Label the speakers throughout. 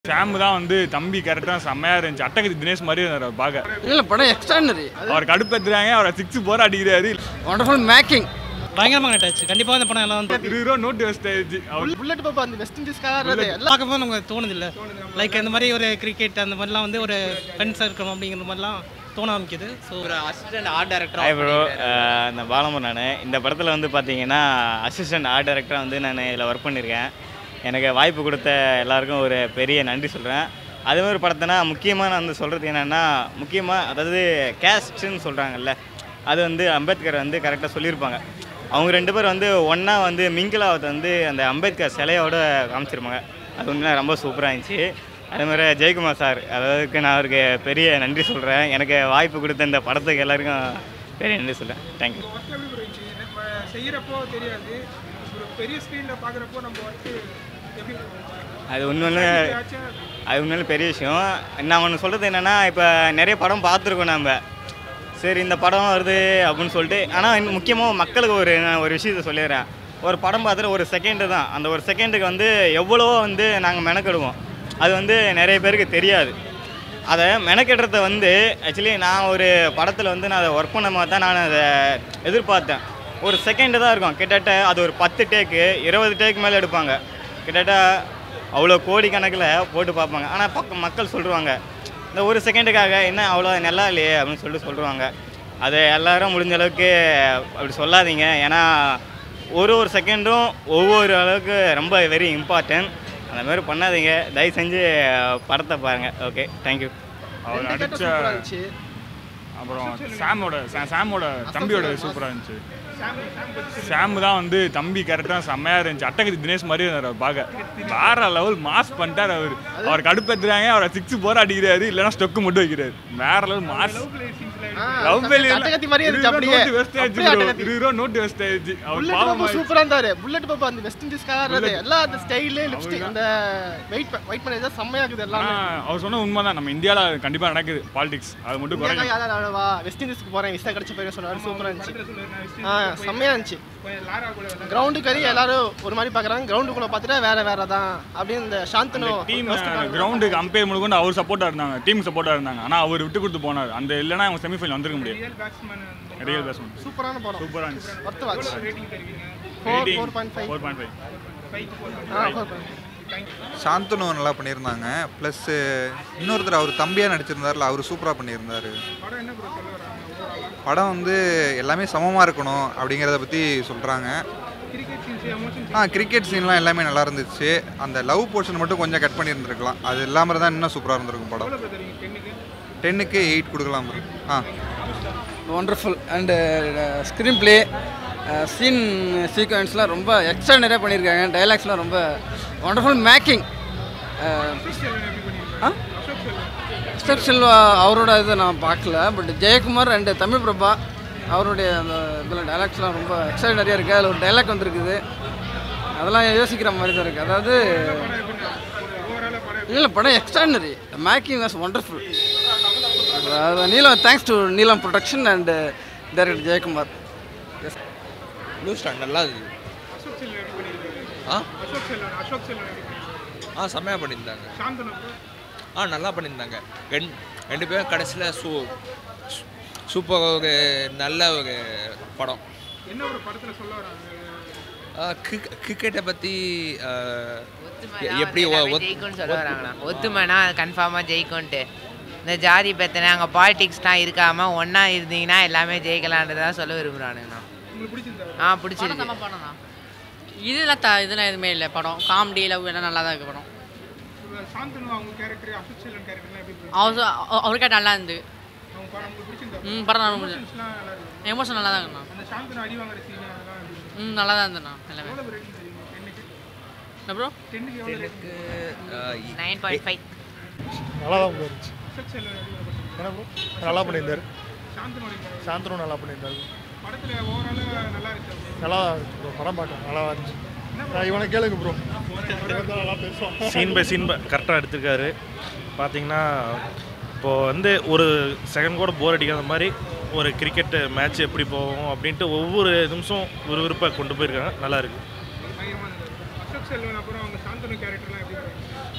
Speaker 1: ஷாம் தான் வந்து தம்பி கரெக்டாக செம்மையா இருந்துச்சு அட்டகத்தி தினேஷ் மாதிரி இருந்தார் அவர் பார்க்க
Speaker 2: இல்லை படம் எக்ஸ்ட்ரானரி
Speaker 1: அவர் கடுப்பேத்துறாங்க அவரை சிக்ஸ் போற அடிக்கிறாரு
Speaker 2: ஒண்டர்ஃபுல் மேக்கிங்
Speaker 3: பயங்கரமாக கனெக்ட் ஆச்சு கண்டிப்பாக இந்த படம் எல்லாம் வந்து
Speaker 1: இருபது ரூபா நோட்டு வேஸ்ட் ஆயிடுச்சு அவர்
Speaker 2: புல்லட் பாப்பா அந்த வெஸ்ட் இண்டீஸ்க்காக ஆடுறது எல்லாம்
Speaker 3: பார்க்கும்போது நமக்கு தோணுது இல்லை லைக் இந்த மாதிரி ஒரு கிரிக்கெட் அந்த மாதிரிலாம் வந்து ஒரு ஃப்ரெண்ட்ஸாக இருக்கணும் அப்படிங்கிற மாதிரிலாம் தோண ஆரம்பிக்குது ஸோ
Speaker 4: ஒரு assistant art director
Speaker 5: hi bro இந்த பாலமர் நான் இந்த படத்தில் வந்து பார்த்தீங்கன்னா அசிஸ்டன்ட் ஆர்ட் டைரக்டராக வந்து நான் இதில் ஒர்க் பண்ணியிருக்கேன் எனக்கு வாய்ப்பு கொடுத்த எல்லாருக்கும் ஒரு பெரிய நன்றி சொல்கிறேன் அதே மாதிரி படத்தினா முக்கியமாக நான் வந்து சொல்கிறது என்னென்னா முக்கியமாக அதாவது கேஸ்ட்டுன்னு சொல்கிறாங்கல்ல அது வந்து அம்பேத்கர் வந்து கரெக்டாக சொல்லியிருப்பாங்க அவங்க ரெண்டு பேர் வந்து ஒன்றா வந்து மிங்கிள் ஆகிறது வந்து அந்த அம்பேத்கர் சிலையோட காமிச்சிருப்பாங்க அது உண்மையிலே ரொம்ப சூப்பராக இருந்துச்சு அதே மாதிரி ஜெயக்குமார் சார் அதாவது நான் அவருக்கு பெரிய நன்றி சொல்கிறேன் எனக்கு வாய்ப்பு கொடுத்த இந்த படத்துக்கு எல்லாருக்கும் பெரிய நன்றி சொல்கிறேன் தேங்க்யூ
Speaker 6: ஒர்க் எப்படி இருந்துச்சு நம்ம செய்கிறப்போ தெரியாது ஒரு பெரிய ஸ்க்ரீனில் பார்க்குறப்போ நம்ம ஒர்க்கு எப்படி
Speaker 5: அது உண்மையிலே அது உண்மையிலே பெரிய விஷயம் நான் ஒன்று சொல்கிறது என்னென்னா இப்போ நிறைய படம் பார்த்துருக்கோம் நம்ம சரி இந்த படம் வருது அப்படின்னு சொல்லிட்டு ஆனால் இன்னும் முக்கியமாக மக்களுக்கு ஒரு நான் ஒரு விஷயத்த சொல்லிடுறேன் ஒரு படம் பார்த்துட்டு ஒரு செகண்டு தான் அந்த ஒரு செகண்டுக்கு வந்து எவ்வளோ வந்து நாங்கள் மெனக்கெடுவோம் அது வந்து நிறைய பேருக்கு தெரியாது அதை மெனக்கெடுறத வந்து ஆக்சுவலி நான் ஒரு படத்தில் வந்து நான் அதை ஒர்க் பண்ணும் போது தான் நான் அதை எதிர்பார்த்தேன் ஒரு செகண்டு தான் இருக்கும் கிட்டத்தட்ட அது ஒரு பத்து டேக்கு இருபது டேக்கு மேலே எடுப்பாங்க கிட்டத்தட்ட அவ்வளோ கோடிக்கணக்கில் போட்டு பார்ப்பாங்க ஆனால் பக்கம் மக்கள் சொல்லுவாங்க இந்த ஒரு செகண்டுக்காக என்ன அவ்வளோ நல்லா இல்லையே அப்படின்னு சொல்லிட்டு சொல்லுவாங்க அதை எல்லாரும் முடிஞ்ச அளவுக்கு அப்படி சொல்லாதீங்க ஏன்னா ஒரு ஒரு செகண்டும் ஒவ்வொரு அளவுக்கு ரொம்ப வெரி இம்பார்ட்டன்ட் அந்த மாதிரி பண்ணாதீங்க தயவு செஞ்சு படத்தை பாருங்கள் ஓகே தேங்க்யூ
Speaker 1: அவர்
Speaker 2: ரெண்டு
Speaker 1: அடிச்ச
Speaker 2: சூப்பராக இருந்துச்சு
Speaker 1: அப்புறம் சாமோட சா- சாமோட தம்பியோட சூப்பரா இருந்துச்சு ஷாம் தான் வந்து தம்பி கரெக்டாக செம்மையா இருந்துச்சு அட்டகத்தி தினேஷ் மாதிரி இருந்தார் அவர் பார்க்க வேற லெவல் மாஸ் பண்ணிட்டார் அவர் அவர் கடுப்பேத்துறாங்க அவரை சிக்ஸ் போற அடிக்கிறாரு இல்லைன்னா ஸ்டொக்கு மட்டும் வைக்கிறாரு வேற லெவல் மாஸ் லவ்
Speaker 2: அட்டகத்தி மாதிரியே இருந்துச்சு அப்படியே
Speaker 1: வேஸ்ட் ஆயிடுச்சு
Speaker 2: அப்படியே
Speaker 1: bro.
Speaker 2: அட்டகத்தி.
Speaker 1: இருபது ரூபா நோட்டு வேஸ்ட் ஆயிடுச்சு அவர்
Speaker 2: புல்லட்
Speaker 1: பாவம்
Speaker 2: பாப்பா சூப்பரா இருந்தாரு புல்லட் பாப்பா அந்த வெஸ்ட் இண்டீஸ்க்காக ஆடுறது எல்லாம் அந்த ஸ்டைலு லிப்ஸ்டிக் அந்த வெயிட் வெயிட் பண்ணி தான் செம்மையா இருக்குது
Speaker 1: ஆனா,
Speaker 2: எல்லாமே
Speaker 1: அவர் சொன்ன உண்மைதான் நம்ம இந்தியால கண்டிப்பா நடக்குது பாலிடிக்ஸ் அது மட்டும்
Speaker 2: இந்தியாக்கா
Speaker 1: குறையும்
Speaker 2: யாராவது ஆடவா வெஸ்ட் இண்டீஸ்க்கு போறேன் விசா கிடைச்ச பேர் சொன்னாரு சூப்பரா இருந்துச்சு ஆ செம்மையா இருந்துச்சு
Speaker 6: லாரா கூட
Speaker 2: கிரவுண்டுக்கு வரையும் எல்லாரும் ஒரு மாதிரி பார்க்குறாங்க கிரவுண்டுக்குள்ள பார்த்துட்டா வேற வேற தான் அப்படின்னு இந்த சாந்தனு
Speaker 1: டீம் கிரவுண்டுக்கு அம்பையர் முழுக்கொண்டு அவர் சப்போர்ட்டா இருந்தாங்க டீம் சப்போர்ட்டா இருந்தாங்க ஆனா அவர் விட்டு கொடுத்து போனார் அந்த இல்லைன்னா அவங்க செமிஃபைனல் வந்திருக்க முடியாது
Speaker 6: ரியல் பேட்ஸ்மேன்
Speaker 1: ரியல் பேட்ஸ்மேன்
Speaker 2: சூப்பரான படம்
Speaker 1: சூப்பரா இருந்துச்சு
Speaker 2: ஒர்த்து வாட்ச்
Speaker 6: ரேட்டிங் தருவீங்க
Speaker 2: four four point five
Speaker 1: four point five
Speaker 6: five four
Speaker 2: ஆ ஃபோர் பாயிண்ட்
Speaker 7: சாந்தனு நல்லா பண்ணியிருந்தாங்க ப்ளஸ் இன்னொருத்தர் அவர் தம்பியாக நடிச்சிருந்தார்ல அவர் சூப்பராக பண்ணியிருந்தார்
Speaker 6: படம் என்ன ப்ரோ சொல்ல வராங்க
Speaker 7: படம் வந்து எல்லாமே சமமாக இருக்கணும் அப்படிங்கிறத பற்றி சொல்கிறாங்க
Speaker 6: கிரிக்கெட் சீன்ஸ் எமோஷன்ஸ்
Speaker 7: ஆ கிரிக்கெட் சீன்லாம் எல்லாமே நல்லா இருந்துச்சு அந்த லவ் போர்ஷன் மட்டும் கொஞ்சம் கட் பண்ணியிருந்துருக்கலாம் அது இல்லாமல் தான் இன்னும் சூப்பராக இருந்திருக்கும் படம்
Speaker 6: எவ்வளோ தருவீங்க டென்னுக்கு
Speaker 7: டென்னுக்கு எயிட் கொடுக்கலாம் bro. ஆ
Speaker 2: wonderful and screen play scene சீக்வன்ஸ்லாம் ரொம்ப எக்ஸ்ட்ரா நிறைய பண்ணியிருக்காங்க டைலாக்ஸ்லாம் ரொம்ப ஒண்டர்ஃபுல் மேக்கிங் ஆ அசோக் செல்வா அவரோட இதை நான் பார்க்கல பட் ஜெயக்குமார் அண்டு தமிழ் பிரபா அவருடைய அந்த இதில் டைலாக்ஸ்லாம் ரொம்ப எக்ஸ்ட்ரா நிறைய இருக்குது அதில் ஒரு டைலாக் வந்திருக்குது அதெல்லாம் யோசிக்கிற மாதிரி தான் இருக்குது அதாவது இல்லை படம் extraordinary making was wonderful Neelam thanks to Neelam production and director Jayakumar
Speaker 4: blue star நல்லா இருக்குது
Speaker 6: அசோக் செல்வன் எப்படி பண்ணியிருக்காரு
Speaker 4: ஆ
Speaker 6: அசோக் செல்வன் அசோக் செல்வன் எப்படி பண்ணியிருக்காரு
Speaker 4: ஆ செம்மையாக பண்ணியிருந்தாங்க
Speaker 6: சாந்தனு bro
Speaker 4: ஆ நல்லா பண்ணியிருந்தாங்க ரெண்டு ரெண்டு பேரும் கடைசியில் சூ சூப்பர் ஒரு நல்ல ஒரு படம்
Speaker 6: என்ன ஒரு படத்தில் சொல்ல வராங்க
Speaker 4: கிரிக்கெட்டை பற்றி
Speaker 8: எப்படி
Speaker 4: எப்படி ஒ- ஒத்-
Speaker 8: ஜெயிக்கும்னு சொல்ல வராங்கண்ணா ஒத்துமைனா கன்ஃபார்மாக ஜெயிக்கும்ன்ட்டு இந்த ஜாதி பிரச்சனை அங்கே பாலிடிக்ஸ்லாம் இருக்காம ஒன்றா இருந்தீங்கன்னா எல்லாமே ஜெயிக்கலான்றதான் சொல்ல விரும்புகிறானுங்கண்ணா
Speaker 6: உங்களுக்கு பிடிச்சிருந்தா
Speaker 8: ஆ பிடிச்சிருக்கு
Speaker 9: படம்ண்ணா இதெல்லாம் த இதெல்லாம் எதுவுமே இல்லை படம் காமெடி லவ் எல்லாம் நல்லா தான் இருக்கு படம்
Speaker 6: சாந்தனு அவங்க கேரக்டர் அசோக் செல்வன் கேரக்டர்லாம் எப்படி இருக்கு?
Speaker 9: அவர் அவ- அவருக்கே நல்லா இருந்து
Speaker 6: அவங்க படம் உங்களுக்கு பிடிச்சிருந்தா
Speaker 9: ம் படம் நல்லா முடிஞ்சு
Speaker 6: எமோஷன்ஸ்லாம் நல்லா இருக்கு
Speaker 9: எமோஷன் நல்லா தான் இருக்குண்ணா
Speaker 6: அந்த சாந்தனு அடி வாங்குற சீன் அதெல்லாம் எப்படி இருக்கு
Speaker 9: ம் நல்லா தான் இருந்தண்ணா எல்லாமே
Speaker 6: எவ்வளோ ரேட்டிங் தருவீங்க டென்னுக்கு
Speaker 9: என்ன ப்ரோ
Speaker 6: டென்னுக்கு எவ்வளோ ரேட்டிங்
Speaker 8: நைன் பாயிண்ட் ஃபைவ்
Speaker 10: நல்லா தான் போயிருச்சு
Speaker 6: அசோக் செல்வன் எப்படி பண்ணியிருக்காரு?
Speaker 10: என்ன ப்ரோ நல்லா பண்ணியிருந்தாரு
Speaker 6: சாந்தனோட character.
Speaker 10: சாந்தனும் நல்லா பண்ணியிருந்தாரு
Speaker 6: படத்துல ஓவராலாக நல்லா இருக்கு
Speaker 10: நல்லா இருந்துச்சு ப்ரோ படம் பார்த்தேன் நல்லா இருந்துச்சு நான் இவனை கேளுங்க ப்ரோ நல்லா பேசுவான்
Speaker 11: சீன் பை சீன் கரெக்டாக எடுத்திருக்காரு பார்த்தீங்கன்னா இப்போது வந்து ஒரு செகண்ட் கூட போர் அடிக்காத மாதிரி ஒரு கிரிக்கெட் மேட்ச் எப்படி போகும் அப்படின்ட்டு ஒவ்வொரு நிமிஷம் விறுவிறுப்பாக கொண்டு போயிருக்காங்க நல்லா இருக்கு
Speaker 6: பயங்கரமாக இருந்தது அசோக் செல்வன் அப்புறம் அவங்க சாந்தனு கேரக்டர்லாம் எப்படி இருக்கு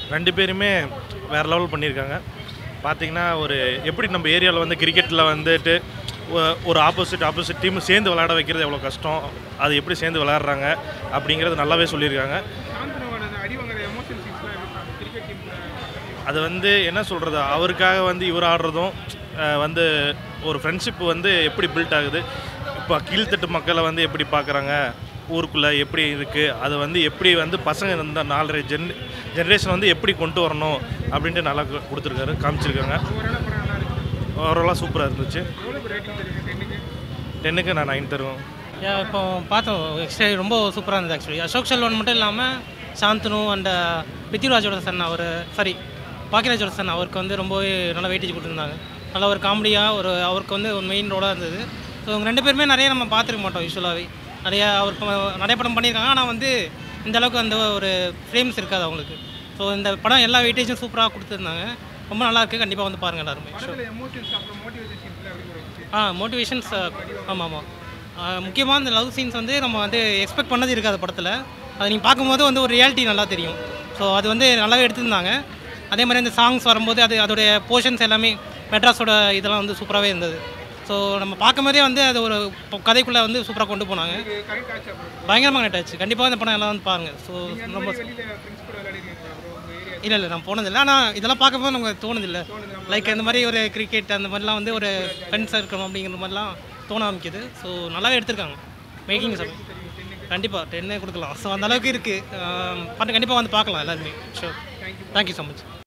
Speaker 11: ரெண்டு பேருமே வேறு லெவல் பண்ணியிருக்காங்க பார்த்தீங்கன்னா ஒரு எப்படி நம்ம ஏரியாவில் வந்து கிரிக்கெட்டில் வந்துட்டு ஒ- ஒரு ஆப்போசிட் ஆப்போசிட் டீம் சேர்ந்து விளையாட வைக்கிறது எவ்வளோ கஷ்டம் அது எப்படி சேர்ந்து விளையாடுறாங்க அப்படிங்கிறது நல்லாவே சொல்லியிருக்காங்க
Speaker 6: சாந்தனோட அந்த அடி வாங்குற எமோஷன் சீன்ஸ்லாம் கிரிக்கெட் டீமில்
Speaker 11: அது வந்து என்ன சொல்கிறது அவருக்காக வந்து இவர் ஆடுறதும் அஹ், வந்து ஒரு ஃப்ரெண்ட்ஷிப் வந்து எப்படி பில்ட் ஆகுது இப்போ கீழ்த்தட்டு மக்களை வந்து எப்படி பார்க்குறாங்க ஊருக்குள்ளே எப்படி இருக்குது அது வந்து எப்படி வந்து பசங்க இந்த நாலரை ஜென் ஜென்ரேஷன் வந்து எப்படி கொண்டு வரணும் அப்படின்ட்டு நல்லா கு- கொடுத்துருக்காரு காமிச்சிருக்காங்க ஓவராலாக சூப்பராக இருந்துச்சு டென்னுக்கு நான் நைன் தருவேன்
Speaker 3: Yeah, இப்போ பார்த்தோம் எக்ஸ்ட்ரா ரொம்ப சூப்பராக இருந்தது ஆக்சுவலி அசோக் செல்வன் மட்டும் இல்லாமல் சாந்தனு அண்ட் பிருத்திவிராஜோட சன் அவர் சாரி பாக்கியராஜோட சன் அவருக்கு வந்து ரொம்பவே நல்ல வெயிட்டேஜ் கொடுத்துருந்தாங்க நல்ல ஒரு காமெடியாக ஒரு அவருக்கு வந்து ஒரு மெயின் ரோலாக இருந்தது ஸோ இவங்க ரெண்டு பேருமே நிறைய நம்ம பார்த்துருக்க மாட்டோம் யூஸ்வலாகவே நிறைய அவர் ப- நிறைய படம் பண்ணியிருக்காங்க ஆனால் வந்து இந்த அளவுக்கு அந்த ஒரு ஃப்ரேம்ஸ் இருக்காது அவங்களுக்கு ஸோ இந்த படம் எல்லா வெயிட்டேஜும் சூப்பராக கொடுத்துருந்தாங்க ரொம்ப நல்லா இருக்கு கண்டிப்பாக வந்து பாருங்கள் எல்லாருமே ஷோ
Speaker 6: படத்தில் எமோஷன்ஸ் அப்புறம் மோட்டிவேஷன் சீன்ஸ்லாம் எப்படி bro இருந்துச்சு?
Speaker 3: ஆ மோட்டிவேஷன்ஸ் ஆமாம் ஆமாம் முக்கியமாக இந்த லவ் சீன்ஸ் வந்து நம்ம வந்து எக்ஸ்பெக்ட் பண்ணது இருக்காது படத்தில் அதை நீங்கள் பார்க்கும்போது வந்து ஒரு ரியாலிட்டி நல்லா தெரியும் ஸோ அது வந்து நல்லாவே எடுத்திருந்தாங்க அதே மாதிரி இந்த சாங்ஸ் வரும்போது அது அதோடைய போர்ஷன்ஸ் எல்லாமே மெட்ராஸோட இதெல்லாம் வந்து சூப்பராகவே இருந்தது ஸோ நம்ம பார்க்கும்போதே வந்து அது ஒரு இப்போ கதைக்குள்ளே வந்து சூப்பராக கொண்டு போனாங்க
Speaker 6: இது கரெக்ட் ஆச்சா bro?
Speaker 3: பயங்கரமாக கனெக்ட் ஆச்சு கண்டிப்பாக இந்த படம் எல்லாம் வந்து பாருங்கள் ஸோ
Speaker 6: நீங்க அந்த
Speaker 3: ரொம்ப
Speaker 6: மாதிரி வெளியில ஃப்ரெண்ட்ஸ் கூட விளையாடிருக்கீங்களா bro உங்க ஏரியா
Speaker 3: இல்லை இல்லை நான் போனதில்லை ஆனால் இதெல்லாம் பார்க்கும்போது நமக்கு தோணுதில்லை லைக் இந்த மாதிரி ஒரு கிரிக்கெட் அந்த மாதிரிலாம் வந்து ஒரு ஃப்ரெண்ட்ஸாக இருக்கணும் அப்படிங்கிற மாதிரிலாம் தோண ஆரம்பிக்குது ஸோ நல்லாவே எடுத்திருக்காங்க மேக்கிங் சார் கண்டிப்பாக டென்னே கொடுக்கலாம் ஸோ அந்த அளவுக்கு இருக்குது பாட்டு கண்டிப்பாக வந்து பார்க்கலாம் எல்லாருமே ஷோ தேங்க்யூ ஸோ மச்